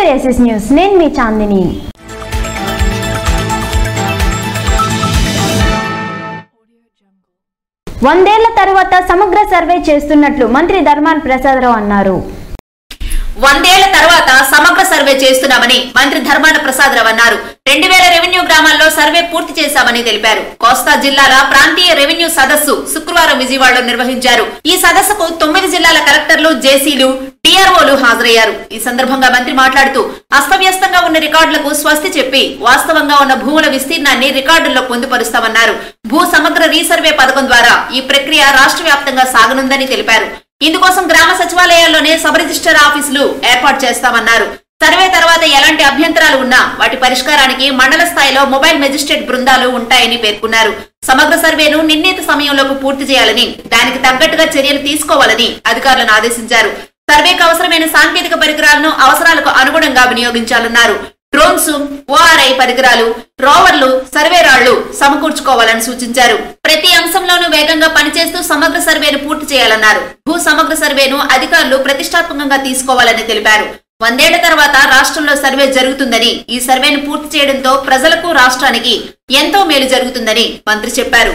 ఏసిస్ news నేను మీ చాందిని వందేళ్ల తర్వాత సమగ్ర సర్వే చేస్తున్నట్లు మంత్రి ధర్మాన ప్రసాదరావు అన్నారు వందేళ్ల తర్వాత సమగ్ర సర్వే చేస్తున్నామని మంత్రి ధర్మాన ప్రసాదరావు అన్నారు రెండు వేల రెవెన్యూ గ్రామాల్లో సర్వే పూర్తి చేశామని తెలిపారు కోస్తా జిల్లాల ప్రాంతీయ రెవెన్యూ సదస్సు శుక్రవారం విజయవాడలో నిర్వహించారు ఈ సదస్సుకు తొమ్మిది జిల్లాల కలెక్టర్లు జేసీలు డిఆర్ఓలు హాజరయ్యారు ఈ సందర్భంగా మంత్రి మాట్లాడుతూ అస్తవ్యస్తంగా ఉన్న రికార్డులకు స్వస్తి చెప్పి వాస్తవంగా ఉన్న భూముల విస్తీర్ణాన్ని రికార్డుల్లో పొందుపరుస్తామన్నారు భూ సమగ్ర రీసర్వే పథకం ద్వారా ఈ ప్రక్రియ రాష్ట్ర వ్యాప్తంగా సాగనుందని తెలిపారు ఇందుకోసం గ్రామ సచివాలయాల్లోనే సబ్ రిజిస్టర్ ఆఫీసులు ఏర్పాటు చేస్తామన్నారు సర్వే తర్వాత ఎలాంటి అభ్యంతరాలు ఉన్నా వాటి పరిష్కారానికి మండల స్థాయిలో మొబైల్ మెజిస్ట్రేట్ బృందాలు ఉంటాయని పేర్కొన్నారు సమగ్ర సర్వేను నిర్ణీత సమయంలోపు పూర్తి చేయాలని దానికి తగ్గట్టుగా చర్యలు తీసుకోవాలని అధికారులను ఆదేశించారు సర్వేకు అవసరమైన సాంకేతిక పరికరాలను అవసరాలకు అనుగుణంగా వినియోగించాలన్నారు డ్రోన్స్ ఓఆర్ఐ పరికరాలు రోవర్లు సర్వే రాళ్లు సమకూర్చుకోవాలని సూచించారు ప్రతి అంశంలోనూ వేగంగా పనిచేస్తూ సమగ్ర సర్వేను పూర్తి చేయాలన్నారు భూ సమగ్ర సర్వేను అధికారులు ప్రతిష్టాత్మకంగా తీసుకోవాలని తెలిపారు వందేళ్ల తర్వాత రాష్ట్రంలో సర్వే జరుగుతుందని ఈ సర్వేను పూర్తి చేయడంతో ప్రజలకు రాష్ట్రానికి ఎంతో మేలు జరుగుతుందని మంత్రి చెప్పారు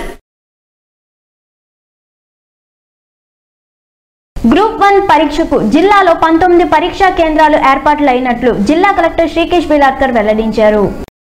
గ్రూప్ వన్ పరీక్షకు జిల్లాలో పంతొమ్మిది పరీక్షా కేంద్రాలు ఏర్పాట్లు అయినట్లు జిల్లా కలెక్టర్ శ్రీకేష్ బిలాద్కర్ వెల్లడించారు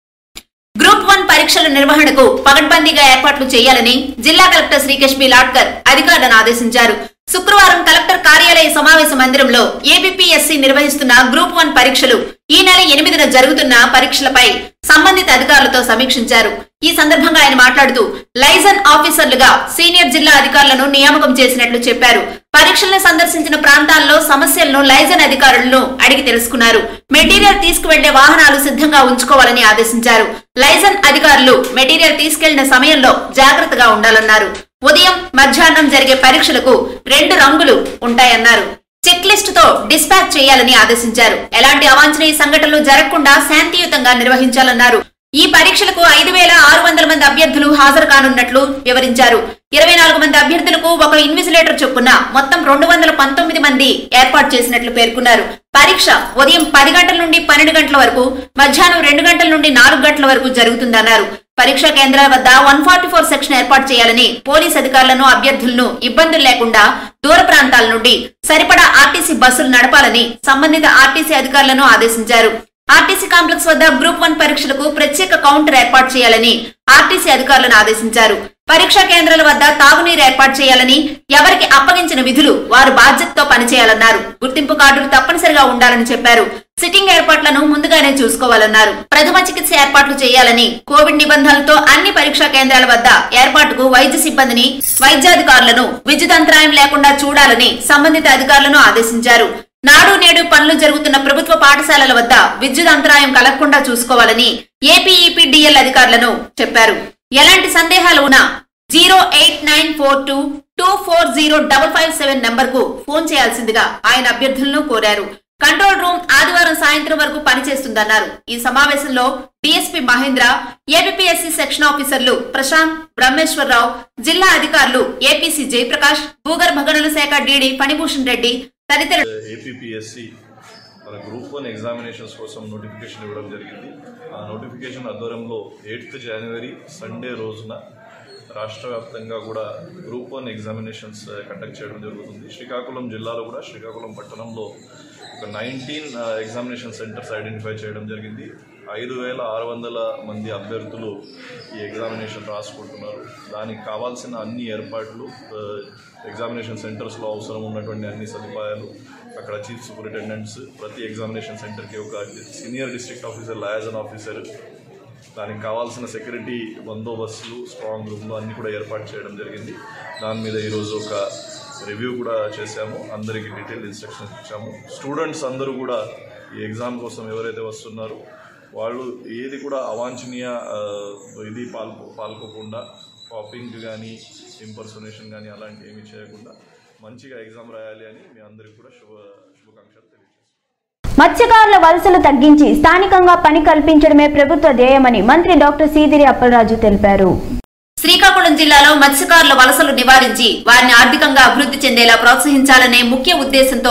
గ్రూప్ వన్ పరీక్షల నిర్వహణకు పగడ్బందీగా ఏర్పాట్లు చేయాలని జిల్లా కలెక్టర్ శ్రీకేష్ బి లాడ్కర్ అధికారులను ఆదేశించారు శుక్రవారం కలెక్టర్ కార్యాలయ సమావేశ మందిరంలో ఏబిపిఎస్సి నిర్వహిస్తున్న గ్రూప్ వన్ పరీక్షలు ఈ నెల ఎనిమిదిన జరుగుతున్న పరీక్షలపై సంబంధిత అధికారులతో సమీక్షించారు ఈ సందర్భంగా ఆయన మాట్లాడుతూ లైజన్ ఆఫీసర్లుగా సీనియర్ జిల్లా అధికారులను నియామకం చేసినట్లు చెప్పారు పరీక్షలను సందర్శించిన ప్రాంతాల్లో సమస్యలను లైజన్ అధికారులను అడిగి తెలుసుకున్నారు మెటీరియల్ తీసుకువెళ్లే వాహనాలు సిద్ధంగా ఉంచుకోవాలని ఆదేశించారు లైజన్ అధికారులు మెటీరియల్ తీసుకెళ్లిన సమయంలో జాగ్రత్తగా ఉండాలన్నారు ఉదయం మధ్యాహ్నం జరిగే పరీక్షలకు రెండు రంగులు ఉంటాయన్నారు చెక్ లిస్ట్ తో డిస్పాచ్ చేయాలని ఆదేశించారు ఎలాంటి అవాంఛనీయ సంఘటనలు జరగకుండా శాంతియుతంగా నిర్వహించాలన్నారు ఈ పరీక్షలకు ఐదు వేల ఆరు వందల మంది అభ్యర్థులు హాజరు కానున్నట్లు వివరించారు ఇరవై నాలుగు మంది అభ్యర్థులకు ఒక ఇన్విజిలేటర్ చొప్పున మొత్తం రెండు వందల పంతొమ్మిది మంది ఏర్పాటు చేసినట్లు పేర్కొన్నారు పరీక్ష ఉదయం పది గంటల నుండి పన్నెండు గంటల వరకు మధ్యాహ్నం రెండు గంటల నుండి నాలుగు గంటల వరకు జరుగుతుందన్నారు పరీక్షా కేంద్రాల వద్ద వన్ ఫార్టీ ఫోర్ సెక్షన్ ఏర్పాటు చేయాలని పోలీస్ అధికారులను అభ్యర్థులను ఇబ్బందులు లేకుండా దూర ప్రాంతాల నుండి సరిపడా ఆర్టీసీ బస్సులు నడపాలని సంబంధిత ఆర్టీసీ అధికారులను ఆదేశించారు ఆర్టీసీ కాంప్లెక్స్ వద్ద గ్రూప్ వన్ పరీక్షలకు ప్రత్యేక కౌంటర్ ఏర్పాటు చేయాలని ఆర్టీసీ అధికారులను ఆదేశించారు పరీక్షా కేంద్రాల వద్ద తాగునీరు ఏర్పాటు చేయాలని ఎవరికి అప్పగించిన విధులు వారు బాధ్యతతో పనిచేయాలన్నారు గుర్తింపు కార్డులు తప్పనిసరిగా ఉండాలని చెప్పారు సిట్టింగ్ ఏర్పాట్లను ముందుగానే చూసుకోవాలన్నారు ప్రథమ చికిత్స ఏర్పాట్లు చేయాలని కోవిడ్ నిబంధనలతో అన్ని పరీక్షా కేంద్రాల వద్ద ఏర్పాటుకు వైద్య సిబ్బందిని వైద్యాధికారులను విద్యుత్ అంతరాయం లేకుండా చూడాలని సంబంధిత అధికారులను ఆదేశించారు నాడు నేడు పనులు జరుగుతున్న ప్రభుత్వ పాఠశాలల వద్ద విద్యుత్ అంతరాయం కలగకుండా చూసుకోవాలని ఏపీఈపీడీఎల్ అధికారులను చెప్పారు ఎలాంటి సందేహాలు ఉన్నా zero eight nine four two two four zero double five seven number కు ఫోన్ చేయాల్సిందిగా ఆయన అభ్యర్థులను కోరారు కంట్రోల్ రూమ్ ఆదివారం సాయంత్రం వరకు పనిచేస్తుందన్నారు ఈ సమావేశంలో డిఎస్పీ మహేంద్ర ఏబిపిఎస్సి సెక్షన్ ఆఫీసర్లు ప్రశాంత్ బ్రహ్మేశ్వరరావు జిల్లా అధికారులు ఏపీసీ జయప్రకాష్ భూగర్భ గనుల శాఖ డీడీ ఫణిభూషణ్ రెడ్డి తదితరులు ఏపీపీఎస్సి మన గ్రూప్ వన్ ఎగ్జామినేషన్స్ కోసం నోటిఫికేషన్ ఇవ్వడం జరిగింది ఆ నోటిఫికేషన్ ఆధ్వర్యంలో ఎయిత్ జనవరి సండే రోజున రాష్ట్ర వ్యాప్తంగా కూడా గ్రూప్ వన్ ఎగ్జామినేషన్స్ కండక్ట్ చేయడం జరుగుతుంది శ్రీకాకుళం జిల్లాలో కూడా శ్రీకాకుళం పట్టణంలో ఒక నైన్టీన్ ఎగ్జామినేషన్ సెంటర్స్ ఐడెంటిఫై చేయడం జరిగింది ఐదు వేల ఆరు వందల మంది అభ్యర్థులు ఈ ఎగ్జామినేషన్ రాసుకుంటున్నారు దానికి కావాల్సిన అన్ని ఏర్పాట్లు ఆ, ఎగ్జామినేషన్ సెంటర్స్లో అవసరం ఉన్నటువంటి అన్ని సదుపాయాలు అక్కడ చీఫ్ సూపరింటెండెంట్స్ ప్రతి ఎగ్జామినేషన్ సెంటర్కి ఒక senior district officer liaison officer దానికి కావాల్సిన సెక్యూరిటీ బందోబస్తులు స్ట్రాంగ్ రూమ్లు అన్నీ కూడా ఏర్పాటు చేయడం జరిగింది దాని మీద ఈరోజు ఒక రివ్యూ కూడా చేశాము అందరికీ డీటెయిల్ ఇన్స్ట్రక్షన్స్ ఇచ్చాము స్టూడెంట్స్ అందరూ కూడా ఈ ఎగ్జామ్ కోసం ఎవరైతే వస్తున్నారో వాళ్ళు ఏది కూడా అవాంఛనీయ ఆ, ఇది పాల్గొ పాల్గొకుండా కాపింగ్ కానీ ఇంపర్సనేషన్ కానీ అలాంటి ఏమీ చేయకుండా మంచిగా ఎగ్జామ్ రాయాలి అని మీ అందరికీ కూడా శుభ శుభాకాంక్షలు తెలియజేస్తున్నాను మత్స్యకారుల వలసలు తగ్గించి స్థానికంగా పని కల్పించడమే ప్రభుత్వ ధ్యేయమని మంత్రి డాక్టర్ సీదిరి అప్పలరాజు తెలిపారు శ్రీకాకుళం జిల్లాలో మత్స్యకారుల వలసలు నివారించి వారిని ఆర్థికంగా అభివృద్ధి చెందేలా ప్రోత్సహించాలనే ముఖ్య ఉద్దేశంతో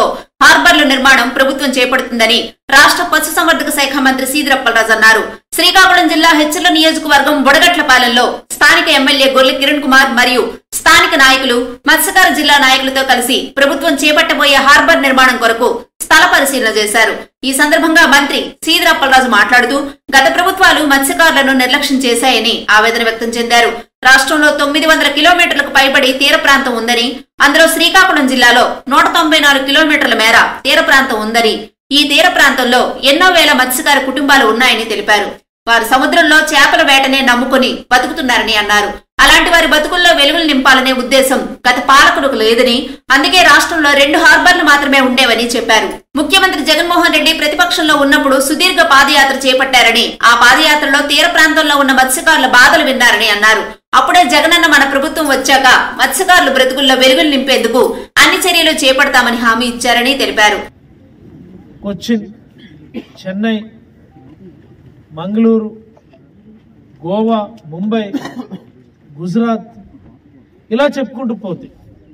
హార్బర్ల నిర్మాణం ప్రభుత్వం చేపడుతుందని రాష్ట్ర పశుసంవర్ధక శాఖ మంత్రి సీదిరప్పలరాజు అన్నారు శ్రీకాకుళం జిల్లా హెచ్చర్ల నియోజకవర్గం బుడగట్లపాలెంలో స్థానిక ఎమ్మెల్యే గొల్లి కిరణ్ కుమార్ మరియు స్థానిక నాయకులు మత్స్యకార జిల్లా నాయకులతో కలిసి ప్రభుత్వం చేపట్టబోయే హార్బర్ నిర్మాణం కొరకు స్థల పరిశీలన చేశారు ఈ సందర్భంగా మంత్రి సీదిరప్పలరాజు మాట్లాడుతూ గత ప్రభుత్వాలు మత్స్యకారులను నిర్లక్ష్యం చేశాయని ఆవేదన వ్యక్తం చెందారు రాష్ట్రంలో తొమ్మిది వందల కిలోమీటర్లకు పైబడి తీర ప్రాంతం ఉందని అందులో శ్రీకాకుళం జిల్లాలో నూట తొంభై నాలుగు కిలోమీటర్ల మేర తీర ప్రాంతం ఉందని ఈ తీర ప్రాంతంలో ఎన్నో వేల మత్స్యకార కుటుంబాలు ఉన్నాయని తెలిపారు వారు సముద్రంలో చేపల వేటనే నమ్ముకుని బతుకుతున్నారని అన్నారు అలాంటి వారి బతుకుల్లో వెలుగులు నింపాలనే ఉద్దేశం గత పాలకులకు లేదని అందుకే రాష్ట్రంలో రెండు హార్బర్లు మాత్రమే ఉండేవని చెప్పారు ముఖ్యమంత్రి జగన్మోహన్ రెడ్డి ప్రతిపక్షంలో ఉన్నప్పుడు సుదీర్ఘ పాదయాత్ర చేపట్టారని ఆ పాదయాత్రలో తీర ప్రాంతంలో ఉన్న మత్స్యకారుల బాధలు విన్నారని అన్నారు అప్పుడే జగనన్న మన ప్రభుత్వం వచ్చాక మత్స్యకారుల బ్రతుకుల్లో వెలుగులు నింపేందుకు అన్ని చర్యలు చేపడతామని హామీ ఇచ్చారని తెలిపారు కొచ్చిన్ చెన్నై మంగళూరు గోవా ముంబై గుజరాత్ ఇలా చెప్పుకుంటూ పోతే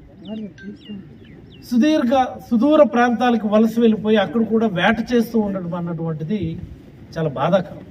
సుదీర్ఘ సుదూర ప్రాంతాలకు వలస వెళ్ళిపోయి అక్కడ కూడా వేట చేస్తూ ఉండడం అన్నటువంటిది చాలా బాధాకరం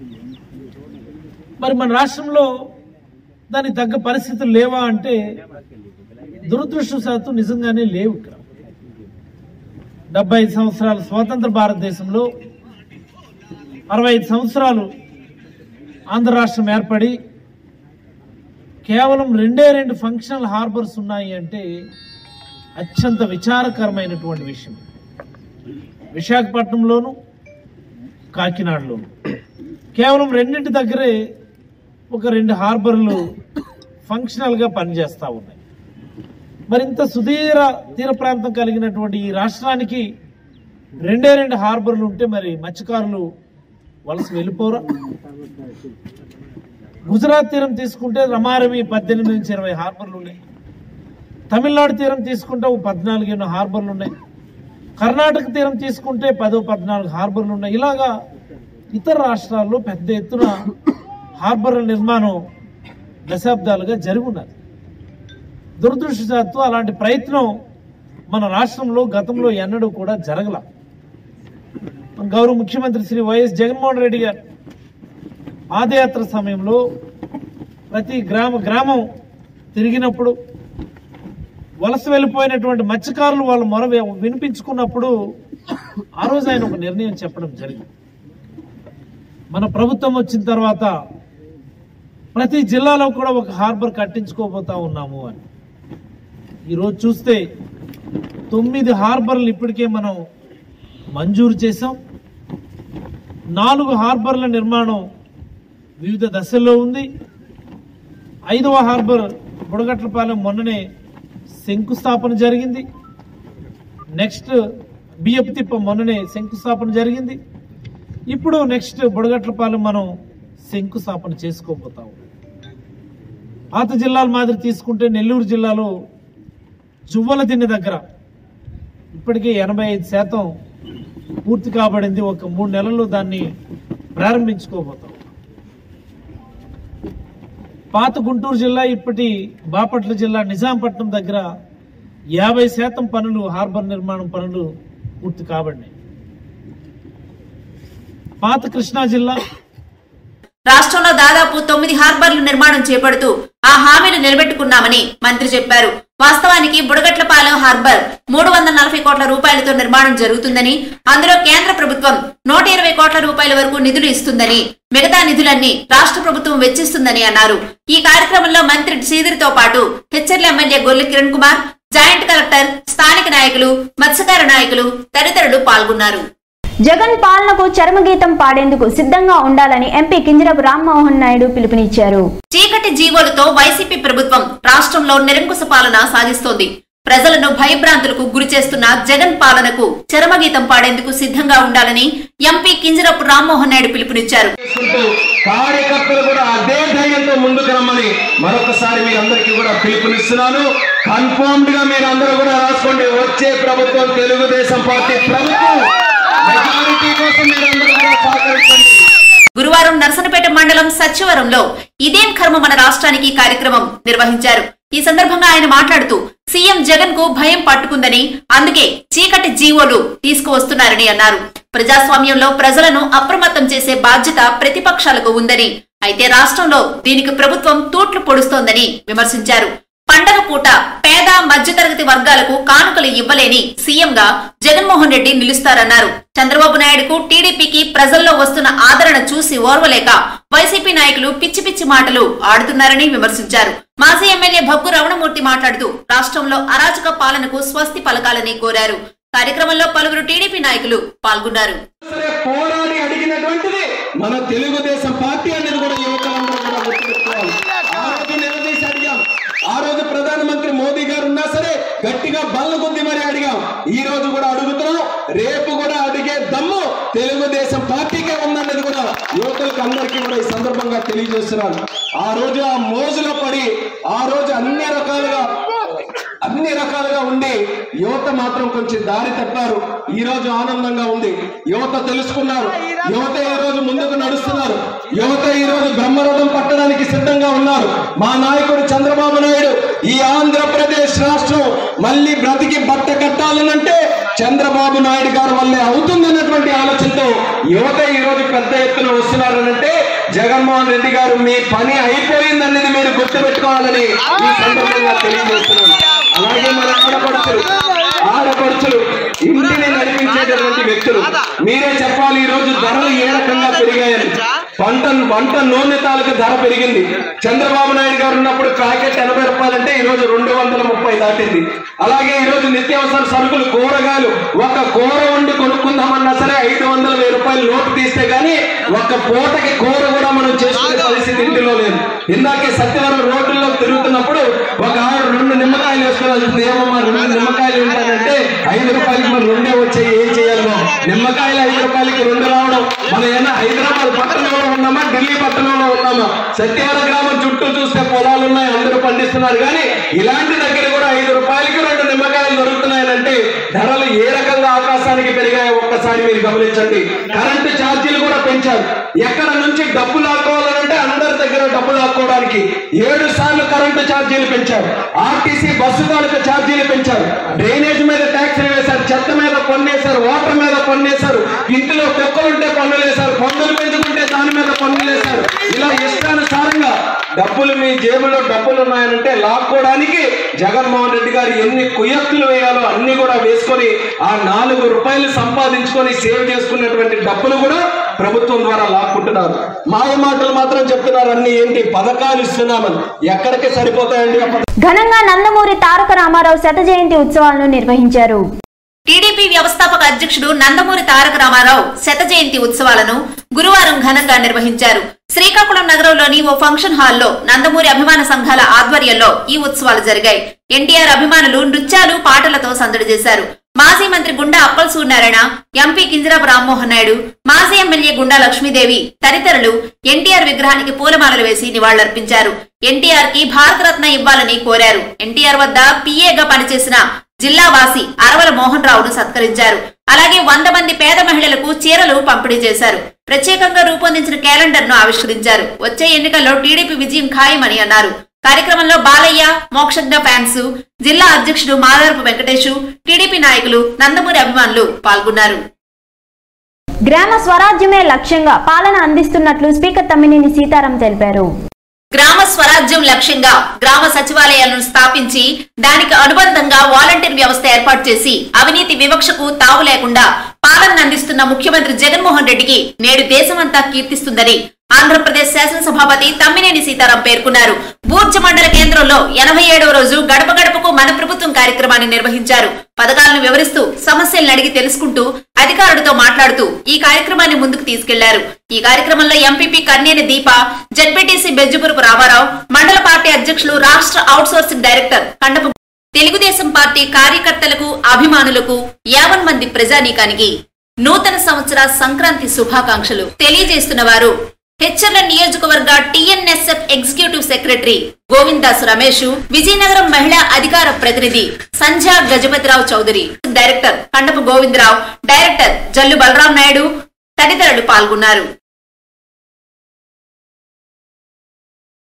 మరి మన రాష్ట్రంలో దానికి తగ్గ పరిస్థితులు లేవా అంటే దురదృష్టవశాత్తు నిజంగానే లేవు ఇక్కడ డెబ్బై ఐదు సంవత్సరాల స్వాతంత్ర భారతదేశంలో అరవై ఐదు సంవత్సరాలు ఆంధ్ర రాష్ట్రం ఏర్పడి కేవలం రెండే రెండు ఫంక్షనల్ హార్బర్స్ ఉన్నాయి అంటే అత్యంత విచారకరమైనటువంటి విషయం విశాఖపట్నంలోను కాకినాడలోను కేవలం రెండింటి దగ్గరే ఒక రెండు హార్బర్లు ఫంక్షనల్గా పనిచేస్తూ ఉన్నాయి మరింత సుదీర తీర ప్రాంతం కలిగినటువంటి ఈ రాష్ట్రానికి రెండే రెండు హార్బర్లు ఉంటే మరి మత్స్యకారులు వలస వెళ్ళిపోరా గుజరాత్ తీరం తీసుకుంటే రమారమి పద్దెనిమిది నుంచి ఇరవై హార్బర్లు ఉన్నాయి తమిళనాడు తీరం తీసుకుంటే ఒక పద్నాలుగు ఎన్నో హార్బర్లు ఉన్నాయి కర్ణాటక తీరం తీసుకుంటే పదో పద్నాలుగు హార్బర్లు ఉన్నాయి ఇలాగా ఇతర రాష్ట్రాల్లో పెద్ద ఎత్తున హార్బర్ల నిర్మాణం దశాబ్దాలుగా జరుగున్నది దురదృష్టవశాత్తు అలాంటి ప్రయత్నం మన రాష్ట్రంలో గతంలో ఎన్నడూ కూడా జరగల మన గౌరవ ముఖ్యమంత్రి శ్రీ వైఎస్ జగన్మోహన్ రెడ్డి గారు పాదయాత్ర సమయంలో ప్రతి గ్రామ గ్రామం తిరిగినప్పుడు వలస వెళ్ళిపోయినటువంటి మత్స్యకారులు వాళ్ళ మొర వి- వినిపించుకున్నప్పుడు ఆ రోజు ఆయన ఒక నిర్ణయం చెప్పడం జరిగింది మన ప్రభుత్వం వచ్చిన తర్వాత ప్రతి జిల్లాలో కూడా ఒక హార్బర్ కట్టించుకోబోతా ఉన్నాము అని ఈరోజు చూస్తే తొమ్మిది హార్బర్లు ఇప్పటికే మనం మంజూరు చేసాం నాలుగు హార్బర్ల నిర్మాణం వివిధ దశల్లో ఉంది ఐదవ హార్బర్ బుడగట్లపాలెం మొన్ననే శంకుస్థాపన జరిగింది నెక్స్ట్ బియ్యపు తిప్ప మొన్ననే శంకుస్థాపన జరిగింది ఇప్పుడు నెక్స్ట్ బుడగట్లపాలెం మనం శంకుస్థాపన చేసుకోబోతాం పాత జిల్లాల మాదిరి తీసుకుంటే నెల్లూరు జిల్లాలో జువ్వల దిన్నె దగ్గర ఇప్పటికే ఎనభై ఐదు శాతం పూర్తి కాబడింది ఒక మూడు నెలల్లో దాన్ని ప్రారంభించుకోబోతాం పాత గుంటూరు జిల్లా ఇప్పటి బాపట్ల జిల్లా నిజాంపట్నం దగ్గర యాభై శాతం పనులు హార్బర్ నిర్మాణం పనులు పూర్తి కాబడినాయి పాత కృష్ణా జిల్లా రాష్ట్రంలో దాదాపు తొమ్మిది హార్బర్లు నిర్మాణం చేపడుతూ ఆ హామీలు నిలబెట్టుకున్నామని మంత్రి చెప్పారు వాస్తవానికి బుడగట్లపాలెం హార్బర్ మూడు వందల నలభై కోట్ల రూపాయలతో నిర్మాణం జరుగుతుందని అందులో కేంద్ర ప్రభుత్వం నూట ఇరవై కోట్ల రూపాయల వరకు నిధులు ఇస్తుందని మిగతా నిధులన్నీ రాష్ట్ర ప్రభుత్వం వెచ్చిస్తుందని అన్నారు ఈ కార్యక్రమంలో మంత్రి శ్రీధర్తో పాటు Etcherla MLA Golli Kiran Kumar joint collector స్థానిక నాయకులు మత్స్యకార నాయకులు తదితరులు పాల్గొన్నారు జగన్ పాలనకు చరమగీతం పాడేందుకు సిద్ధంగా ఉండాలని ఎంపీ కింజరపు రామ్మోహన్ నాయుడు పిలుపునిచ్చారు చీకటి జీవోలతో వైసీపీ ప్రభుత్వం రాష్ట్రంలో నిరంకుశ పాలన సాగిస్తోంది ప్రజలను భయభ్రాంతులకు గురి చేస్తున్న జగన్ పాలనకు చరమగీతం పాడేందుకు సిద్ధంగా ఉండాలని ఎంపీ కింజరపు రామ్మోహన్ నాయుడు పిలుపునిచ్చారు చేసుకుంటూ కార్యకర్తలు కూడా అదే ధైర్యంతో ముందుకు రమ్మని మరొకసారి మీ అందరికీ కూడా పిలుపునిస్తున్నాను కన్ఫర్మ్డ్ గా మీరు అందరూ కూడా రాసుకోండి వచ్చే ప్రభుత్వం తెలుగుదేశం పార్టీ ప్రభుత్వం మెజారిటీ కోసం మీరు అందరూ కూడా సహకరించండి గురువారం నర్సనపేట మండలం సచివరంలో ఇదేం కర్మ మన రాష్ట్రానికి కార్యక్రమం నిర్వహించారు ఈ సందర్భంగా ఆయన మాట్లాడుతూ సీఎం జగన్ కు భయం పట్టుకుందని అందుకే చీకటి జీవోలు తీసుకువస్తున్నారని అన్నారు ప్రజాస్వామ్యంలో ప్రజలను అప్రమత్తం చేసే బాధ్యత ప్రతిపక్షాలకు ఉందని అయితే రాష్ట్రంలో దీనికి ప్రభుత్వం తూట్లు పొడుస్తోందని విమర్శించారు పండగ పూట పేద మధ్యతరగతి వర్గాలకు కానుకలు ఇవ్వలేని సీఎంగా జగన్మోహన్ రెడ్డి నిలుస్తారన్నారు చంద్రబాబు నాయుడుకు టీడీపీకి ప్రజల్లో వస్తున్న ఆదరణ చూసి ఓర్వలేక వైసీపీ నాయకులు పిచ్చి పిచ్చి మాటలు ఆడుతున్నారని విమర్శించారు మాజీ ఎమ్మెల్యే భగ్గు రమణమూర్తి మాట్లాడుతూ రాష్ట్రంలో అరాచక పాలనకు స్వస్తి పలకాలని కోరారు కార్యక్రమంలో పలువురు టీడీపీ నాయకులు పాల్గొన్నారు సరే పోరాడి అడిగినటువంటిది మన తెలుగుదేశం పార్టీ అనేది కూడా యువకులందరూ కూడా గుర్తుపెట్టుకోవాలి ఆ రోజు నిలదీసి అడిగాం ఆ రోజు ప్రధానమంత్రి మోదీ గారు ఉన్నా సరే గట్టిగా బల్ల కొద్ది మరి అడిగాం ఈ రోజు కూడా అడుగుతున్నాం రేపు కూడా అడిగే దమ్ము తెలుగుదేశం పార్టీకే ఉందన్నది కూడా యువకులకు అందరికీ కూడా ఈ సందర్భంగా తెలియజేస్తున్నాను ఆ రోజు ఆ మోజులో పడి ఆ రోజు అన్ని రకాలుగా అన్ని రకాలుగా ఉండి యువత మాత్రం కొంచెం దారి తప్పారు ఈ రోజు ఆనందంగా ఉంది యువత తెలుసుకున్నారు యువత ఈ రోజు ముందుకు నడుస్తున్నారు యువత ఈ రోజు బ్రహ్మరథం పట్టడానికి సిద్ధంగా ఉన్నారు మా నాయకుడు చంద్రబాబు నాయుడు ఈ ఆంధ్రప్రదేశ్ రాష్ట్రం మళ్ళీ బ్రతికి బట్ట కట్టాలనంటే చంద్రబాబు నాయుడు గారి వల్లే అవుతుందన్నటువంటి ఆలోచనతో యువత ఈ రోజు పెద్ద ఎత్తున వస్తున్నారనంటే జగన్మోహన్ రెడ్డి గారు మీ పని అయిపోయిందనేది మీరు గుర్తుపెట్టుకోవాలని ఈ సందర్భంగా తెలియజేస్తున్నాను అలాగే మన ఆడపడుచులు ఆడపడుచులు ఇంటిని నడిపించేటటువంటి వ్యక్తులు మీరే చెప్పాలి ఈ రోజు ధరలు ఏ రకంగా పెరిగాయని పంట వంట నూనె తాలూకు ధర పెరిగింది చంద్రబాబు నాయుడు గారు ఉన్నప్పుడు ప్యాకెట్ ఎనభై రూపాయలంటే ఈ రోజు రెండు వందల ముప్పై దాటింది అలాగే ఈ రోజు నిత్యావసర సరుకులు కూరగాయలు ఒక కూర వండి కొనుక్కుందామన్నా సరే ఐదు వందల వెయ్యి రూపాయలు లోటు తీస్తే గానీ ఒక పూటకి కూర కూడా మనం చేసుకునే పరిస్థితి ఇంటిలో లేదు ఇందాకే సత్యవరం రోడ్డుల్లో తిరుగుతున్నప్పుడు ఒక ఆవిడ రెండు నిమ్మకాయలు వేసుకోవాల్సింది ఏమమ్మా రెండు నిమ్మకాయలు ఉంటాయంటే ఐదు రూపాయలకి మనం రెండే వచ్చాయి ఏం చేయాలి నిమ్మకాయలు ఐదు రూపాయలకి రెండు రావడం మనం ఏమైనా హైదరాబాద్ పట్టణంలో ఉన్నామా ఢిల్లీ పట్టణంలో ఉన్నామా సత్యవరం గ్రామం చుట్టూ చూస్తే పొలాలు ఉన్నాయి అందరూ పండిస్తున్నారు కానీ ఇలాంటి దగ్గర కూడా ఐదు రూపాయలకి రెండు నిమ్మకాయలు దొరుకుతున్నాయనంటే ధరలు ఏ రకంగా ఆకాశానికి పెరిగాయో ఒక్కసారి మీరు గమనించండి కరెంటు ఛార్జీలు కూడా పెంచారు ఎక్కడ నుంచి డబ్బు లాక్కోవాలంటే అందరి దగ్గర డబ్బు లాక్కోవడానికి ఏడు సార్లు కరెంటు ఛార్జీలు పెంచారు ఆర్టీసీ బస్సు తాలూకు ఛార్జీలు పెంచారు డ్రైనేజ్ మీద ట్యాక్స్ వేశారు చెత్త మీద పన్నేశారు వాటర్ మీద పన్నేశారు ఇంటిలో కుక్కలుంటే పన్నులు వేశారు పన్నులు పెంచుకుంటే దాని మీద పన్నులు వేశారు ఇలా ఇష్టానుసారంగా డబ్బులు మీ జేబులో డబ్బులు ఉన్నాయనంటే లాక్కోవడానికి జగన్మోహన్ రెడ్డి గారు ఎన్ని కుయత్తులు వేయాలో అన్ని కూడా వేసుకొని ఆ నాలుగు రూపాయలు సంపాదించుకొని సేవ్ చేసుకున్నటువంటి డబ్బులు కూడా ప్రభుత్వం ద్వారా లాక్కుంటున్నారు మాయ మాటలు మాత్రం చెప్తున్నారు అన్ని ఏంటి పథకాలు ఇస్తున్నామని ఎక్కడికి సరిపోతాయండి ఆ పథకాలు? ఘనంగా నందమూరి తారక రామారావు శత జయంతి ఉత్సవాలను నిర్వహించారు టీడీపీ వ్యవస్థాపక అధ్యక్షుడు నందమూరి తారక రామారావు శత జయంతి ఉత్సవాలను గురువారం ఘనంగా నిర్వహించారు శ్రీకాకుళం నగరంలోని ఓ ఫంక్షన్ హాల్లో నందమూరి అభిమాన సంఘాల ఆధ్వర్యంలో ఈ ఉత్సవాలు జరిగాయి ఎన్టీఆర్ అభిమానులు నృత్యాలు పాటలతో సందడి చేశారు మాజీ మంత్రి గుండా అప్పల్ సూర్యనారాయణ ఎంపీ కింజరాపు రామ్మోహన్ నాయుడు మాజీ ఎమ్మెల్యే గుండా లక్ష్మీదేవి తదితరులు ఎన్టీఆర్ విగ్రహానికి పూలమాలలు వేసి నివాళులర్పించారు ఎన్టీఆర్ కి భారతరత్న ఇవ్వాలని కోరారు ఎన్టీఆర్ వద్ద పిఏగా పనిచేసిన జిల్లావాసి అరవల మోహన్ రావును సత్కరించారు అలాగే వంద మంది పేద మహిళలకు చీరలు పంపిణీ చేశారు ప్రత్యేకంగా రూపొందించిన క్యాలెండర్ ను ఆవిష్కరించారు వచ్చే ఎన్నికల్లో టీడీపీ విజయం ఖాయమని అన్నారు కార్యక్రమంలో బాలయ్య మోక్షజ్ఞ ఫ్యాన్స్ జిల్లా అధ్యక్షుడు మాదారపు వెంకటేశు టీడీపీ నాయకులు నందమూరి అభిమానులు పాల్గొన్నారు గ్రామ స్వరాజ్యమే లక్ష్యంగా పాలన అందిస్తున్నట్లు స్పీకర్ తమ్మినేని సీతారాం తెలిపారు గ్రామ స్వరాజ్యం లక్ష్యంగా గ్రామ సచివాలయాలను స్థాపించి దానికి అనుబంధంగా వాలంటీర్ వ్యవస్థ ఏర్పాటు చేసి అవినీతి వివక్షకు తావు లేకుండా పాలన అందిస్తున్న ముఖ్యమంత్రి జగన్మోహన్ రెడ్డికి నేడు దేశమంతా కీర్తిస్తుందని ఆంధ్రప్రదేశ్ శాసనసభాపతి తమ్మినేని సీతారాం పేర్కొన్నారు బూర్జ మండల కేంద్రంలో ఎనభై ఏడవ రోజు గడప గడపకు మన ప్రభుత్వం కార్యక్రమాన్ని నిర్వహించారు పథకాలను వివరిస్తూ సమస్యలను అడిగి తెలుసుకుంటూ అధికారులతో మాట్లాడుతూ ఈ కార్యక్రమాన్ని ముందుకు తీసుకెళ్లారు ఈ కార్యక్రమంలో ఎంపీపీ కన్నేని దీప జడ్పీటీసీ బెజ్జుపురపు రామారావు మండల పార్టీ అధ్యక్షులు రాష్ట్ర outsourcing director Kandapu Telugu Desam party కార్యకర్తలకు అభిమానులకు యావన్ మంది ప్రజానీకానికి నూతన సంవత్సర సంక్రాంతి శుభాకాంక్షలు తెలియజేస్తున్న వారు హెచ్చర్ల నియోజకవర్గ TNSF executive secretary Govindas Ramesh Vizianagaram మహిళా అధికార ప్రతినిధి సంధ్యా గజపతిరావు చౌదరి డైరెక్టర్ కండపు గోవిందరావు డైరెక్టర్ జల్లు బలరాం నాయుడు తదితరులు పాల్గొన్నారు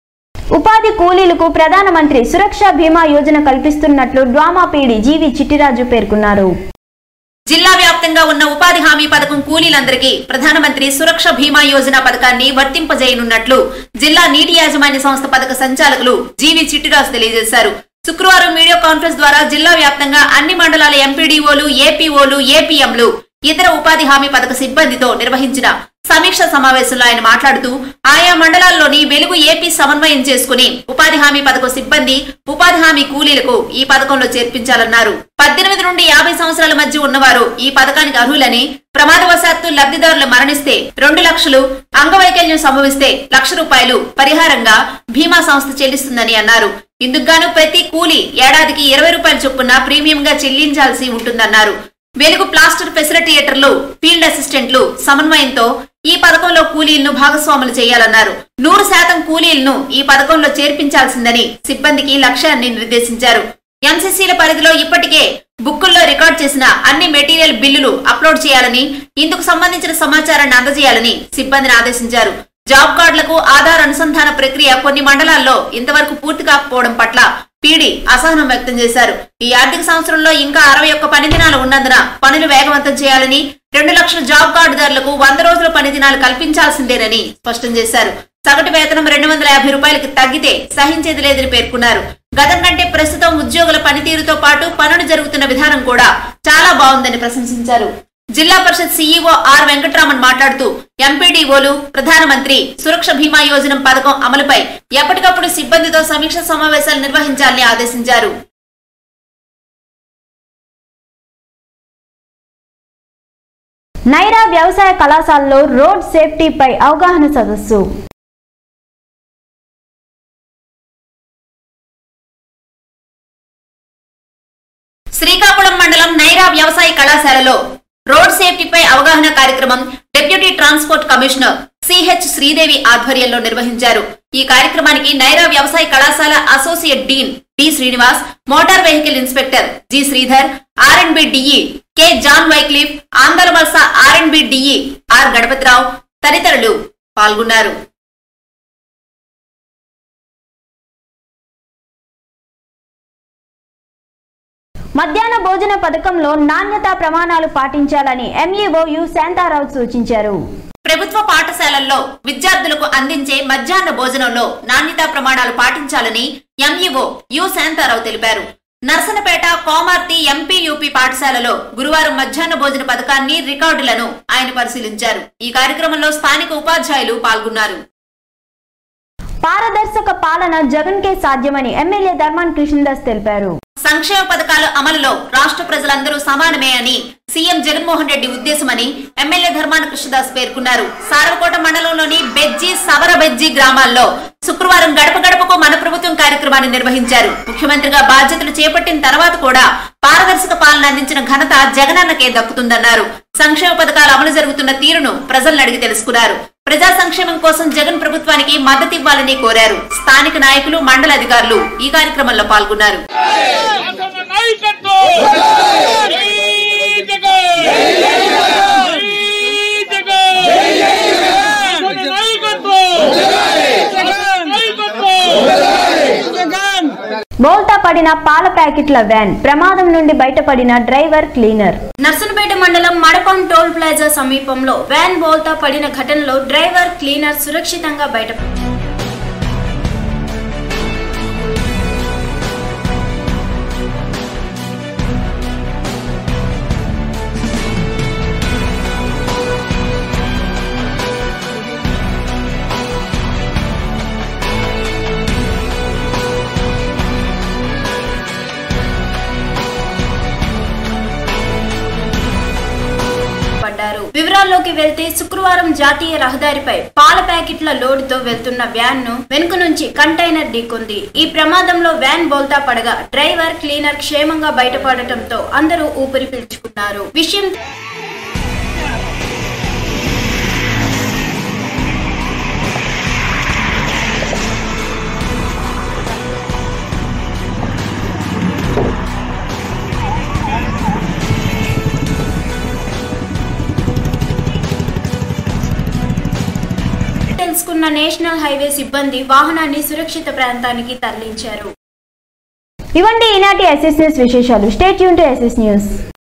ఉపాధి కూలీలకు ప్రధానమంత్రి సురక్ష బీమా యోజన కల్పిస్తున్నట్లు డ్వామా పీడి జీవి చిట్టిరాజు పేర్కొన్నారు జిల్లా వ్యాప్తంగా ఉన్న ఉపాధి హామీ పథకం కూలీలందరికీ ప్రధానమంత్రి సురక్ష బీమా యోజన పథకాన్ని వర్తింపజేయనున్నట్లు జిల్లా నీటి యాజమాన్య సంస్థ పథక సంచాలకులు జీవి చిట్టిరాజు తెలియజేశారు శుక్రవారం వీడియో కాన్ఫరెన్స్ ద్వారా జిల్లా వ్యాప్తంగా అన్ని మండలాల ఎంపీడీఓలు ఏపీఓలు ఏపీఎంలు ఇతర ఉపాధి హామీ పథక సిబ్బందితో నిర్వహించిన సమీక్ష సమావేశంలో ఆయన మాట్లాడుతూ ఆయా మండలాల్లోని వెలుగు ఏపీ సమన్వయం చేసుకుని ఉపాధి హామీ పథకం సిబ్బంది ఉపాధి హామీ కూలీలకు ఈ పథకంలో చేర్పించాలన్నారు పద్దెనిమిది నుండి యాభై సంవత్సరాల మధ్య ఉన్నవారు ఈ పథకానికి అర్హులని ప్రమాదవశాత్తు లబ్ధిదారులు మరణిస్తే రెండు లక్షలు అంగవైకల్యం సంభవిస్తే లక్ష రూపాయలు పరిహారంగా బీమా సంస్థ చెల్లిస్తుందని అన్నారు ఇందుకుగాను ప్రతి కూలీ ఏడాదికి ఇరవై రూపాయల చొప్పున ప్రీమియంగా చెల్లించాల్సి ఉంటుందన్నారు వెలుగు ప్లాస్టర్ ఫెసిలిటేటర్లు ఫీల్డ్ అసిస్టెంట్లు సమన్వయంతో ఈ పథకంలో కూలీలను భాగస్వాములు చేయాలన్నారు నూరు శాతం కూలీలను ఈ పథకంలో చేర్పించాల్సిందని సిబ్బందికి లక్ష్యాన్ని నిర్దేశించారు ఎంసీసీల పరిధిలో ఇప్పటికే బుక్కుల్లో రికార్డ్ చేసిన అన్ని మెటీరియల్ బిల్లులు అప్లోడ్ చేయాలని ఇందుకు సంబంధించిన సమాచారాన్ని అందజేయాలని సిబ్బందిని ఆదేశించారు జాబ్ కార్డులకు ఆధార్ అనుసంధాన ప్రక్రియ కొన్ని మండలాల్లో ఇంతవరకు పూర్తి కాకపోవడం పట్ల పీడి అసహనం వ్యక్తం చేశారు ఈ ఆర్థిక సంవత్సరంలో ఇంకా అరవై ఒక్క పని దినాలు ఉన్నందున పనులు వేగవంతం చేయాలని రెండు లక్షల జాబ్ కార్డుదారులకు వంద రోజుల పని దినాలు కల్పించాల్సిందేనని స్పష్టం చేశారు సగటు వేతనం రెండు వందల యాభై రూపాయలకి తగ్గితే సహించేది లేదని పేర్కొన్నారు గతం కంటే ప్రస్తుతం ఉద్యోగుల పనితీరుతో పాటు పనులు జరుగుతున్న విధానం కూడా చాలా బాగుందని ప్రశంసించారు జిల్లా పరిషత్ సీఈఓ ఆర్ వెంకట్రామన్ మాట్లాడుతూ ఎంపీడీఓలు ప్రధానమంత్రి సురక్ష బీమా యోజన పథకం అమలుపై ఎప్పటికప్పుడు సిబ్బందితో సమీక్ష సమావేశాలు నిర్వహించాలని ఆదేశించారు నైరా వ్యవసాయ కళాశాలలో రోడ్ సేఫ్టీపై అవగాహన సదస్సు శ్రీకాకుళం మండలం నైరా వ్యవసాయ కళాశాలలో రోడ్ సేఫ్టీపై అవగాహన కార్యక్రమం deputy transport commissioner CH Sridevi ఆధ్వర్యంలో నిర్వహించారు ఈ కార్యక్రమానికి నైరా వ్యవసాయ కళాశాల associate dean D Srinivas motor vehicle inspector G Sridhar R and B DE K John Wycliffe Andhravalasa R and B DE R Ganapathirao తదితరులు పాల్గొన్నారు మధ్యాహ్న భోజన పథకంలో నాణ్యతా ప్రమాణాలు పాటించాలని ఎంఈఓ యు శాంతారావు సూచించారు ప్రభుత్వ పాఠశాలల్లో విద్యార్థులకు అందించే మధ్యాహ్న భోజనంలో నాణ్యతా ప్రమాణాలు పాటించాలని ఎంఈఓ యు శాంతారావు తెలిపారు నర్సనపేట కోమార్తి ఎంపీయూపీ పాఠశాలలో గురువారం మధ్యాహ్న భోజన పథకాన్ని రికార్డులను ఆయన పరిశీలించారు ఈ కార్యక్రమంలో స్థానిక ఉపాధ్యాయులు పాల్గొన్నారు పారదర్శక పాలన జగన్ కే సాధ్యమని ఎమ్మెల్యే ధర్మాన్ కృష్ణదాస్ తెలిపారు సంక్షేమ పథకాల అమలులో రాష్ట్ర ప్రజలందరూ సమానమే అని సీఎం జగన్మోహన్ రెడ్డి ఉద్దేశమని ఎమ్మెల్యే ధర్మాన కృష్ణదాస్ పేర్కొన్నారు సారవకోట మండలంలోని బెజ్జి సవర బెజ్జి గ్రామాల్లో శుక్రవారం గడప గడపకు మన ప్రభుత్వం కార్యక్రమాన్ని నిర్వహించారు ముఖ్యమంత్రిగా బాధ్యతలు చేపట్టిన తర్వాత కూడా పారదర్శక పాలన అందించిన ఘనత జగనన్నకే దక్కుతుందన్నారు సంక్షేమ పథకాలు అమలు జరుగుతున్న తీరును ప్రజలను అడిగి తెలుసుకున్నారు ప్రజా సంక్షేమం కోసం జగన్ ప్రభుత్వానికి మద్దతివ్వాలని కోరారు స్థానిక నాయకులు మండల అధికారులు ఈ కార్యక్రమంలో పాల్గొన్నారు బోల్తా పడిన పాల ప్యాకెట్ల వ్యాన్ ప్రమాదం నుండి బయటపడిన డ్రైవర్ క్లీనర్ నర్సనపేట మండలం మడపం టోల్ ప్లాజా సమీపంలో వ్యాన్ బోల్తా పడిన ఘటనలో డ్రైవర్ క్లీనర్ సురక్షితంగా బయటపడ్డారు పడ్డారు వివరాల్లోకి వెళ్తే శుక్రవారం జాతీయ రహదారిపై పాల ప్యాకెట్ల లోడుతో వెళ్తున్న వ్యాన్ ను వెనుక నుంచి కంటైనర్ ఢీకొంది ఈ ప్రమాదంలో వ్యాన్ బోల్తా పడగా డ్రైవర్ క్లీనర్ క్షేమంగా బయటపడటంతో అందరూ ఊపిరి పీల్చుకున్నారు విషయం తెలుసుకున్న నేషనల్ హైవే సిబ్బంది వాహనాన్ని సురక్షిత ప్రాంతానికి తరలించారు ఇవండి ఈనాటి ఎస్ఎస్ న్యూస్ విశేషాలు స్టేట్ యూన్ టు ఎస్ఎస్ న్యూస్